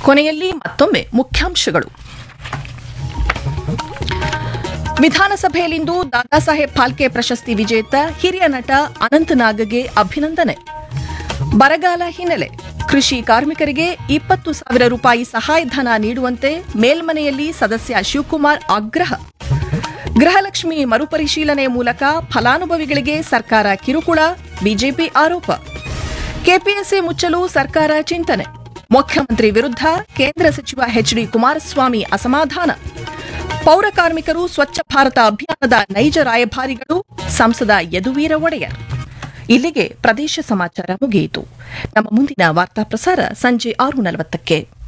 ಕೊನೆಯಲ್ಲಿ ಮತ್ತೊಮ್ಮೆ ಮುಖ್ಯಾಂಶಗಳು ವಿಧಾನಸಭೆಯಲ್ಲಿಂದು ದಾದಾ ಸಾಹೇಬ್ ಫಾಲ್ಕೆ ಪ್ರಶಸ್ತಿ ವಿಜೇತ ಹಿರಿಯ ನಟ ಅನಂತನಾಗ್ಗೆ ಅಭಿನಂದನೆ ಬರಗಾಲ ಹಿನ್ನೆಲೆ ಕೃಷಿ ಕಾರ್ಮಿಕರಿಗೆ ಇಪ್ಪತ್ತು ಸಾವಿರ ರೂಪಾಯಿ ಸಹಾಯಧನ ನೀಡುವಂತೆ ಮೇಲ್ಮನೆಯಲ್ಲಿ ಸದಸ್ಯ ಶಿವಕುಮಾರ್ ಆಗ್ರಹ ಗೃಹಲಕ್ಷ್ಮಿ ಮರುಪರಿಶೀಲನೆ ಮೂಲಕ ಫಲಾನುಭವಿಗಳಿಗೆ ಸರ್ಕಾರ ಕಿರುಕುಳ ಬಿಜೆಪಿ ಆರೋಪ ಕೆಪಿಎಸ್ಸಿ ಮುಚ್ಚಲು ಸರ್ಕಾರ ಚಿಂತನೆ ಮುಖ್ಯಮಂತ್ರಿ ವಿರುದ್ಧ ಕೇಂದ್ರ ಸಚಿವ ಎಚ್ಡಿ ಕುಮಾರಸ್ವಾಮಿ ಅಸಮಾಧಾನ ಪೌರ ಕಾರ್ಮಿಕರು ಸ್ವಚ್ಛ ಭಾರತ ಅಭಿಯಾನದ ನೈಜ ರಾಯಭಾರಿಗಳು ಸಂಸದ ಯದುವೀರ ಒಡೆಯರ್ ಇಲ್ಲಿಗೆ ಪ್ರದೇಶ ಸಮಾಚಾರ ಮುಗಿಯಿತು ನಮ್ಮ ಮುಂದಿನ ವಾರ್ತಾ ಪ್ರಸಾರ ಸಂಜೆ ಆರು ನಲವತ್ತಕ್ಕೆ